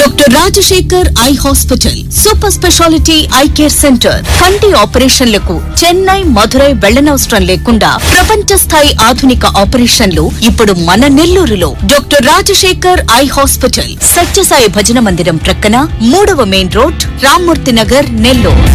doctor Rajasekhar eye hospital super speciality eye care centre కంటి ఆపరేషన్లకు చెన్నై మధురై వెళ్లనవసరం లేకుండా ప్రపంచ స్థాయి ఆధునిక ఆపరేషన్లు ఇప్పుడు మన నెల్లూరులో doctor Rajasekhar eye hospital Satyasai భజన మందిరం ప్రక్కన మూడవ main road Rammurthy Nagar Nellore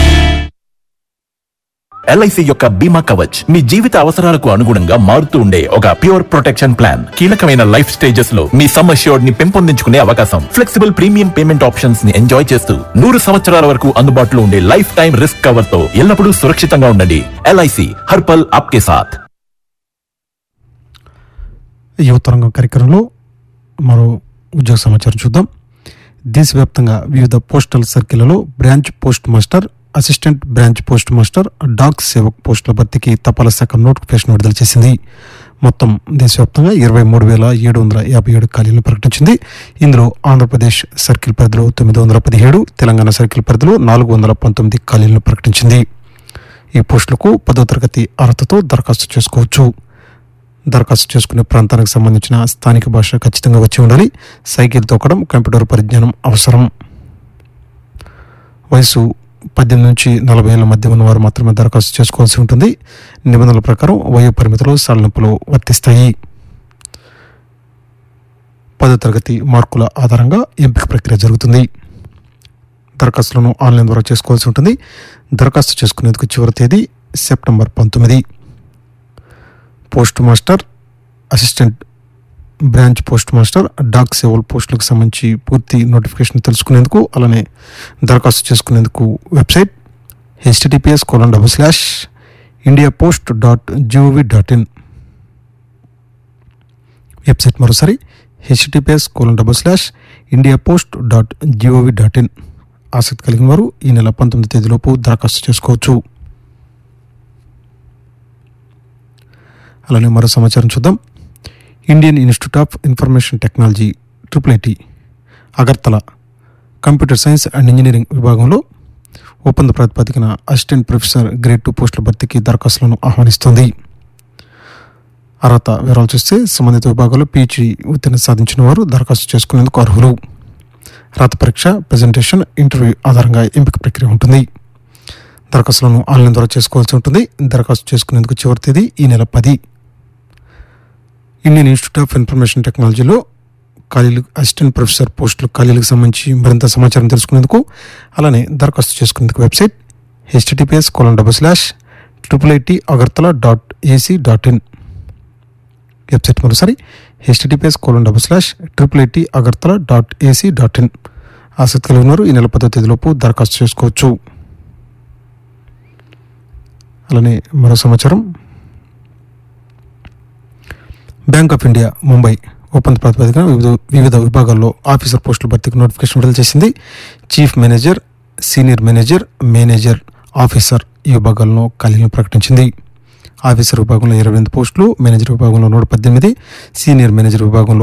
LIC యొక్క బీమా కవచ్ మీ జీవిత అవసరాలకు అనుగుణంగా మారుతూ ఉండే ఒక ప్యూర్ ప్రొటెక్షన్ ప్లాన్ కీలకమైన లైఫ్ స్టేజెస్ లో మీ సమ్ అష్యూర్డ్ ని పెంపొందించుకునే అవకాశం ఫ్లెక్సిబుల్ ప్రీమియం పేమెంట్ ఆప్షన్స్ ని ఎంజాయ్ చేస్తూ నూరు సంవత్సరాల వరకు అందుబాటులో ఉండే లైఫ్ టైం రిస్క్ కవర్ తో ఎల్లప్పుడూ సురక్షితంగా ఉండండి ఎల్ఐసి హర్పల్ ఆప్కే సాథ్ యువతరంగం కార్యక్రమంలో మరో ఉద్యోగ సమాచారం చూద్దాం దేశవ్యాప్తంగా వివిధ పోస్టల్ సర్కిళ్లలో branch post master assistant branch post master Dak Sevak పోస్టుల భర్తీకి తపాలా శాఖ నోటిఫికేషన్ విడుదల చేసింది మొత్తం దేశవ్యాప్తంగా ఇరవై మూడు వేల ఏడు వందల యాభై ఏడు ఖాళీలను ప్రకటించింది ఇందులో ఆంధ్రప్రదేశ్ సర్కిల్ పరిధిలో తొమ్మిది వందల పదిహేడు తెలంగాణ సర్కిల్ పరిధిలో నాలుగు వందల పంతొమ్మిది ఖాళీలను ప్రకటించింది ఈ పోస్టులకు పదో తరగతి అర్హతతో దరఖాస్తు చేసుకోవచ్చు దరఖాస్తు చేసుకునే ప్రాంతానికి సంబంధించిన స్థానిక భాష ఖచ్చితంగా వచ్చి ఉండాలి సైకిల్ తొక్కడం కంప్యూటర్ పరిజ్ఞానం అవసరం వయసు పద్దెనిమిది నుంచి నలభై ఏళ్ల మధ్య ఉన్న వారు మాత్రమే దరఖాస్తు చేసుకోవాల్సి ఉంటుంది నిబంధనల ప్రకారం వయో పరిమితులు సడలింపులు వర్తిస్తాయి పదో తరగతి మార్కుల ఆధారంగా ఎంపిక ప్రక్రియ జరుగుతుంది దరఖాస్తులను ఆన్లైన్ ద్వారా చేసుకోవాల్సి ఉంటుంది దరఖాస్తు చేసుకునేందుకు చివరి తేదీ సెప్టెంబర్ పంతొమ్మిది post master assistant branch post master Dak Sevak పోస్టులకు సంబంధించి పూర్తి నోటిఫికేషన్ తెలుసుకునేందుకు అలానే దరఖాస్తు చేసుకునేందుకు website HTTPS colon double slash India post dot GOV dot in website మరోసారి HTTPS colon double slash India post dot GOV dot in ఆసక్తి కలిగిన వారు ఈ నెల పంతొమ్మిది తేదీలోపు దరఖాస్తు చేసుకోవచ్చు అలానే మరో సమాచారం చూద్దాం Indian Institute of Information Technology triple IT Agartala computer science and engineering విభాగంలో ఒప్పంద ప్రాతిపదికన అసిస్టెంట్ ప్రొఫెసర్ గ్రేడ్ టూ పోస్టుల భర్తీకి దరఖాస్తులను ఆహ్వానిస్తోంది అర్హత వివరాలు చూస్తే సంబంధిత విభాగంలో పీహెచ్డీ ఉత్తీర్ణ సాధించిన వారు దరఖాస్తు చేసుకునేందుకు అర్హులు రాత పరీక్ష ప్రజెంటేషన్ ఇంటర్వ్యూ ఆధారంగా ఎంపిక ప్రక్రియ ఉంటుంది దరఖాస్తులను ఆన్లైన్ ద్వారా చేసుకోవాల్సి ఉంటుంది దరఖాస్తు చేసుకునేందుకు చివరి తేదీ ఈ నెల పది ఇండియన్ ఇన్స్టిట్యూట్ ఆఫ్ ఇన్ఫర్మేషన్ టెక్నాలజీలో ఖాళీలు అసిస్టెంట్ ప్రొఫెసర్ పోస్టులు ఖాళీలకు సంబంధించి మరింత సమాచారం తెలుసుకునేందుకు అలానే దరఖాస్తు చేసుకునేందుకు website HTTPS colon double slash triple IT Agartala dot AC dot in website మరోసారి HTTPS colon double slash triple IT Agartala dot AC dot in ఆసక్తి కలిగి ఉన్నారు ఈ నెల పదో తేదీలోపు దరఖాస్తు చేసుకోవచ్చు అలానే మరో సమాచారం బ్యాంక్ ఆఫ్ ఇండియా ముంబై ఒప్పంద ప్రాతిపదికన వివిధ వివిధ విభాగాల్లో ఆఫీసర్ పోస్టుల భర్తీకి నోటిఫికేషన్ విడుదల చేసింది chief manager senior manager manager officer ఈ విభాగాలను ఖాళీలను ప్రకటించింది ఆఫీసర్ విభాగంలో ఇరవై ఎనిమిది పోస్టులు మేనేజర్ విభాగంలో నూట పద్దెనిమిది సీనియర్ మేనేజర్ విభాగంలో